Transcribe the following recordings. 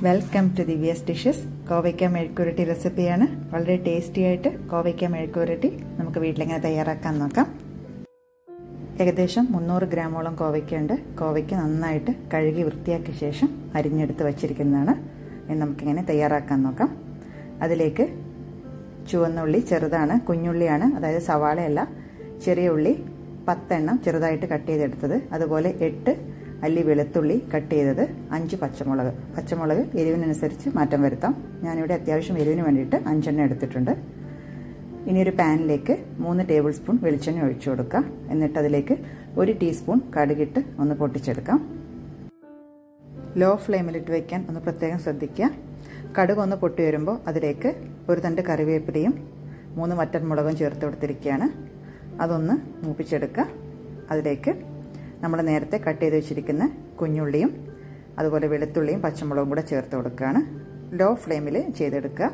welcome to ദിവ്യസ് dishes കോവയ്ക്ക മെഴുക്കുരട്ടി റെസിപ്പിയാണ് വളരെ ടേസ്റ്റി ആയിട്ട് കോവയ്ക്ക മെഴുക്കുരട്ടി നമുക്ക് വീട്ടിലെങ്ങനെ തയ്യാറാക്കാൻ നോക്കാം ഏകദേശം മുന്നൂറ് ഗ്രാമോളം കോവയ്ക്കുണ്ട് കോവയ്ക്ക നന്നായിട്ട് കഴുകി വൃത്തിയാക്കിയ ശേഷം അരിഞ്ഞെടുത്ത് വച്ചിരിക്കുന്നതാണ് ഇനി നമുക്കിങ്ങനെ തയ്യാറാക്കാൻ നോക്കാം അതിലേക്ക് ചുവന്നുള്ളി ചെറുതാണ് കുഞ്ഞുള്ളിയാണ് അതായത് സവാളയല്ല ചെറിയ ഉള്ളി പത്തെണ്ണം ചെറുതായിട്ട് കട്ട് ചെയ്തെടുത്തത് അതുപോലെ എട്ട് അല്ലി വെളുത്തുള്ളി കട്ട് ചെയ്തത് അഞ്ച് പച്ചമുളക് പച്ചമുളക് എരിവിനനുസരിച്ച് മാറ്റം വരുത്താം ഞാനിവിടെ അത്യാവശ്യം എരിവിന് വേണ്ടിയിട്ട് അഞ്ചെണ്ണം എടുത്തിട്ടുണ്ട് ഇനി ഒരു പാനിലേക്ക് മൂന്ന് ടേബിൾ സ്പൂൺ വെളിച്ചെണ്ണ ഒഴിച്ചു കൊടുക്കുക എന്നിട്ട് അതിലേക്ക് ഒരു ടീസ്പൂൺ കടുകിട്ട് ഒന്ന് പൊട്ടിച്ചെടുക്കാം ലോ ഫ്ലെയിമിലിട്ട് വയ്ക്കാൻ ഒന്ന് പ്രത്യേകം ശ്രദ്ധിക്കുക കടുക് ഒന്ന് പൊട്ടി വരുമ്പോൾ അതിലേക്ക് ഒരു തണ്ട് കറിവേപ്പിലയും മൂന്ന് വറ്റൻമുളകും ചേർത്ത് കൊടുത്തിരിക്കുകയാണ് അതൊന്ന് മൂപ്പിച്ചെടുക്കുക അതിലേക്ക് നമ്മൾ നേരത്തെ കട്ട് ചെയ്ത് വെച്ചിരിക്കുന്ന കുഞ്ഞുള്ളിയും അതുപോലെ വെളുത്തുള്ളിയും പച്ചമുളകും കൂടെ ചേർത്ത് കൊടുക്കുകയാണ് ലോ ഫ്ലെയിമിൽ ചെയ്തെടുക്കുക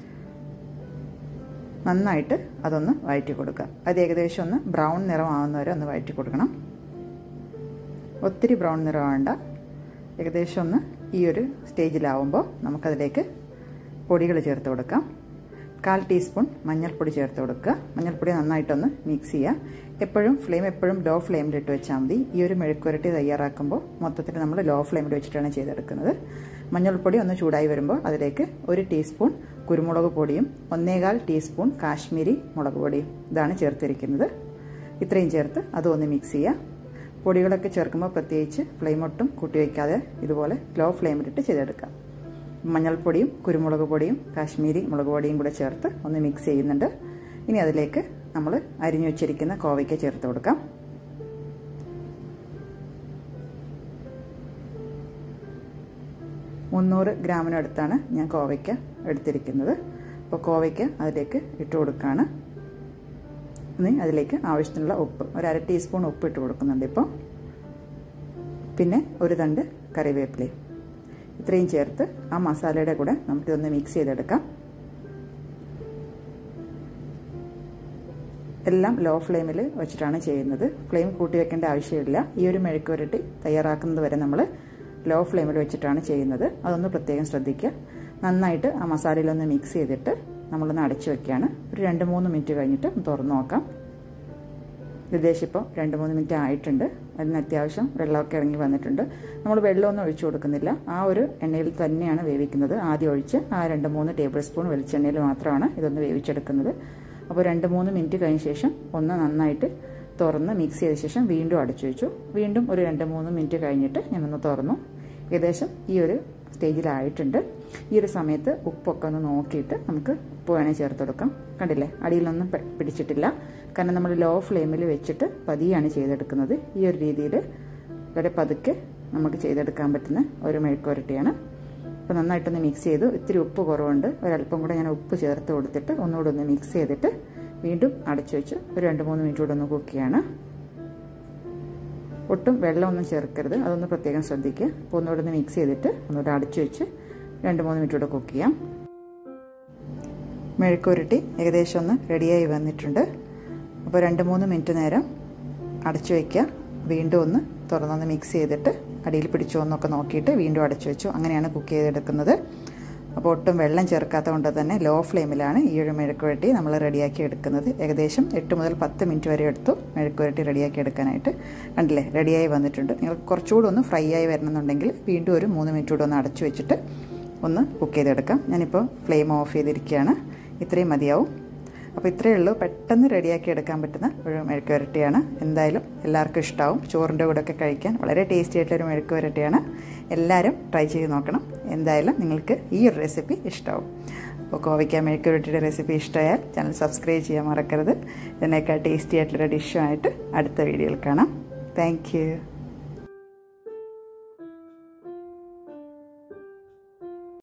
നന്നായിട്ട് അതൊന്ന് വഴറ്റി കൊടുക്കുക അത് ഏകദേശം ഒന്ന് ബ്രൗൺ നിറമാവുന്ന വരെ ഒന്ന് വഴറ്റി കൊടുക്കണം ഒത്തിരി ബ്രൗൺ നിറമാവേണ്ട ഏകദേശം ഒന്ന് ഈ ഒരു സ്റ്റേജിലാവുമ്പോൾ നമുക്കതിലേക്ക് പൊടികൾ ചേർത്ത് കൊടുക്കാം കാൽ ടീസ്പൂൺ മഞ്ഞൾപ്പൊടി ചേർത്ത് കൊടുക്കുക മഞ്ഞൾപ്പൊടി നന്നായിട്ടൊന്ന് മിക്സ് ചെയ്യുക എപ്പോഴും ഫ്ലെയിം എപ്പോഴും ലോ ഫ്ലെയിമിലിട്ട് വെച്ചാൽ മതി ഈ ഒരു മെഴുക്കുരട്ടി തയ്യാറാക്കുമ്പോൾ മൊത്തത്തിൽ നമ്മൾ ലോ ഫ്ലെയിമിൽ വെച്ചിട്ടാണ് ചെയ്തെടുക്കുന്നത് മഞ്ഞൾപ്പൊടി ഒന്ന് ചൂടായി വരുമ്പോൾ അതിലേക്ക് ഒരു ടീസ്പൂൺ കുരുമുളക് പൊടിയും ഒന്നേകാൽ ടീസ്പൂൺ കാശ്മീരി മുളക് പൊടിയും ഇതാണ് ചേർത്തിരിക്കുന്നത് ഇത്രയും ചേർത്ത് അതൊന്ന് മിക്സ് ചെയ്യുക പൊടികളൊക്കെ ചേർക്കുമ്പോൾ പ്രത്യേകിച്ച് ഫ്ലെയിം ഒട്ടും കൂട്ടി വയ്ക്കാതെ ഇതുപോലെ ലോ ഫ്ലെയിമിലിട്ട് ചെയ്തെടുക്കാം മഞ്ഞൾപ്പൊടിയും കുരുമുളക് പൊടിയും കാശ്മീരി മുളക് പൊടിയും കൂടെ ചേർത്ത് ഒന്ന് മിക്സ് ചെയ്യുന്നുണ്ട് ഇനി അതിലേക്ക് നമ്മൾ അരിഞ്ഞു വെച്ചിരിക്കുന്ന കോവയ്ക്ക ചേർത്ത് കൊടുക്കാം മുന്നൂറ് ഗ്രാമിനടുത്താണ് ഞാൻ കോവയ്ക്ക എടുത്തിരിക്കുന്നത് അപ്പോൾ കോവയ്ക്ക അതിലേക്ക് ഇട്ട് കൊടുക്കുകയാണ് ഇനി അതിലേക്ക് ആവശ്യത്തിനുള്ള ഉപ്പ് ഒരു അര ടീസ്പൂൺ ഉപ്പ് ഇട്ട് കൊടുക്കുന്നുണ്ട് ഇപ്പോൾ പിന്നെ ഒരു തണ്ട് കറിവേപ്പിലയും ഇത്രയും ചേർത്ത് ആ മസാലയുടെ കൂടെ നമുക്കിതൊന്ന് മിക്സ് ചെയ്തെടുക്കാം എല്ലാം ലോ ഫ്ലെയിമിൽ വെച്ചിട്ടാണ് ചെയ്യുന്നത് ഫ്ലെയിം കൂട്ടി വെക്കേണ്ട ആവശ്യമില്ല ഈ ഒരു മെഴുക്ക് വരട്ടി തയ്യാറാക്കുന്നത് വരെ നമ്മൾ ലോ ഫ്ലെയിമിൽ വെച്ചിട്ടാണ് ചെയ്യുന്നത് അതൊന്ന് പ്രത്യേകം ശ്രദ്ധിക്കുക നന്നായിട്ട് ആ മസാലയിലൊന്ന് മിക്സ് ചെയ്തിട്ട് നമ്മളൊന്ന് അടച്ചു വെക്കുകയാണ് ഒരു രണ്ട് മൂന്ന് മിനിറ്റ് കഴിഞ്ഞിട്ട് തുറന്നു നോക്കാം ഏകദേശം ഇപ്പോൾ രണ്ട് മൂന്ന് മിനിറ്റ് ആയിട്ടുണ്ട് അതിന് അത്യാവശ്യം വെള്ളമൊക്കെ ഇറങ്ങി വന്നിട്ടുണ്ട് നമ്മൾ വെള്ളമൊന്നും ഒഴിച്ചു കൊടുക്കുന്നില്ല ആ ഒരു എണ്ണയിൽ തന്നെയാണ് വേവിക്കുന്നത് ആദ്യം ഒഴിച്ച് ആ രണ്ട് മൂന്ന് ടേബിൾ സ്പൂൺ വെളിച്ചെണ്ണയിൽ മാത്രമാണ് ഇതൊന്ന് വേവിച്ചെടുക്കുന്നത് അപ്പോൾ രണ്ട് മൂന്ന് മിനിറ്റ് കഴിഞ്ഞ ശേഷം ഒന്ന് നന്നായിട്ട് തുറന്ന് മിക്സ് ചെയ്ത ശേഷം വീണ്ടും അടച്ചു വെച്ചു വീണ്ടും ഒരു രണ്ട് മൂന്ന് മിനിറ്റ് കഴിഞ്ഞിട്ട് ഞാനൊന്ന് തുറന്നു ഏകദേശം ഈ ഒരു സ്റ്റേജിലായിട്ടുണ്ട് ഈ ഒരു സമയത്ത് ഉപ്പൊക്കെ ഒന്ന് നോക്കിയിട്ട് നമുക്ക് ഉപ്പ് വേണേൽ ചേർത്ത് കൊടുക്കാം കണ്ടില്ലേ അടിയിലൊന്നും പിടിച്ചിട്ടില്ല കാരണം നമ്മൾ ലോ ഫ്ലെയിമിൽ വെച്ചിട്ട് പതിയാണ് ചെയ്തെടുക്കുന്നത് ഈ ഒരു രീതിയിൽ വളരെ പതുക്കെ നമുക്ക് ചെയ്തെടുക്കാൻ പറ്റുന്ന ഒരു മെഴുക്കുരട്ടിയാണ് അപ്പോൾ നന്നായിട്ടൊന്ന് മിക്സ് ചെയ്തു ഇത്തിരി ഉപ്പ് കുറവുണ്ട് ഒരല്പം കൂടെ ഞാൻ ഉപ്പ് ചേർത്ത് കൊടുത്തിട്ട് ഒന്നുകൂടെ ഒന്ന് മിക്സ് ചെയ്തിട്ട് വീണ്ടും അടച്ചു വെച്ച് ഒരു രണ്ട് മൂന്ന് മിനിറ്റ് കൂടെ ഒന്ന് കുക്ക് ചെയ്യാണ് ഒട്ടും വെള്ളമൊന്നും ചേർക്കരുത് അതൊന്ന് പ്രത്യേകം ശ്രദ്ധിക്കുക അപ്പോൾ ഒന്നുകൂടെ ഒന്ന് മിക്സ് ചെയ്തിട്ട് ഒന്നുകൂടെ അടച്ചു വെച്ച് രണ്ട് മൂന്ന് മിനിറ്റ് കൂടെ കുക്ക് ചെയ്യാം മെഴുക്കുരുട്ടി ഏകദേശം ഒന്ന് റെഡിയായി വന്നിട്ടുണ്ട് അപ്പോൾ രണ്ട് മൂന്ന് മിനിറ്റ് നേരം അടച്ചു വയ്ക്കുക വീണ്ടും ഒന്ന് തുറന്നൊന്ന് മിക്സ് ചെയ്തിട്ട് അടിയിൽ പിടിച്ചോ എന്നൊക്കെ നോക്കിയിട്ട് വീണ്ടും അടച്ചു വെച്ചു അങ്ങനെയാണ് കുക്ക് ചെയ്തെടുക്കുന്നത് അപ്പോൾ ഒട്ടും വെള്ളം ചേർക്കാത്ത കൊണ്ട് തന്നെ ലോ ഫ്ലെയിമിലാണ് ഈ ഒരു മെഴുക്കുവരട്ടി നമ്മൾ റെഡിയാക്കി എടുക്കുന്നത് ഏകദേശം എട്ട് മുതൽ പത്ത് മിനിറ്റ് വരെ എടുത്തു മെഴുക്കുവരട്ടി റെഡിയാക്കി എടുക്കാനായിട്ട് കണ്ടില്ലേ റെഡിയായി വന്നിട്ടുണ്ട് നിങ്ങൾക്ക് കുറച്ചുകൂടി ഒന്ന് ഫ്രൈ ആയി വരണമെന്നുണ്ടെങ്കിൽ വീണ്ടും ഒരു മൂന്ന് മിനിറ്റ് കൂടെ ഒന്ന് അടച്ചു വെച്ചിട്ട് ഒന്ന് കുക്ക് ചെയ്തെടുക്കാം ഞാനിപ്പോൾ ഫ്ലെയിം ഓഫ് ചെയ്തിരിക്കുകയാണ് ഇത്രയും മതിയാവും അപ്പോൾ ഇത്രയേ ഉള്ളൂ പെട്ടെന്ന് റെഡിയാക്കി എടുക്കാൻ പറ്റുന്ന ഒരു മെഴുക്ക് വരട്ടിയാണ് എന്തായാലും എല്ലാവർക്കും ഇഷ്ടമാവും ചോറിൻ്റെ കൂടെ ഒക്കെ കഴിക്കാൻ വളരെ ടേസ്റ്റി ആയിട്ടുള്ളൊരു മെഴുക്ക് വരട്ടിയാണ് എല്ലാവരും ട്രൈ ചെയ്ത് നോക്കണം എന്തായാലും നിങ്ങൾക്ക് ഈ ഒരു റെസിപ്പി ഇഷ്ടമാവും അപ്പോൾ കോവയ്ക്ക മെഴുക്ക് വരട്ടിയുടെ റെസിപ്പി ഇഷ്ടമായാൽ ചാനൽ സബ്സ്ക്രൈബ് ചെയ്യാൻ മറക്കരുത് ഇതിനേക്കാൾ ടേസ്റ്റി ആയിട്ടുള്ള ഡിഷുമായിട്ട് അടുത്ത വീഡിയോയിൽ കാണാം താങ്ക്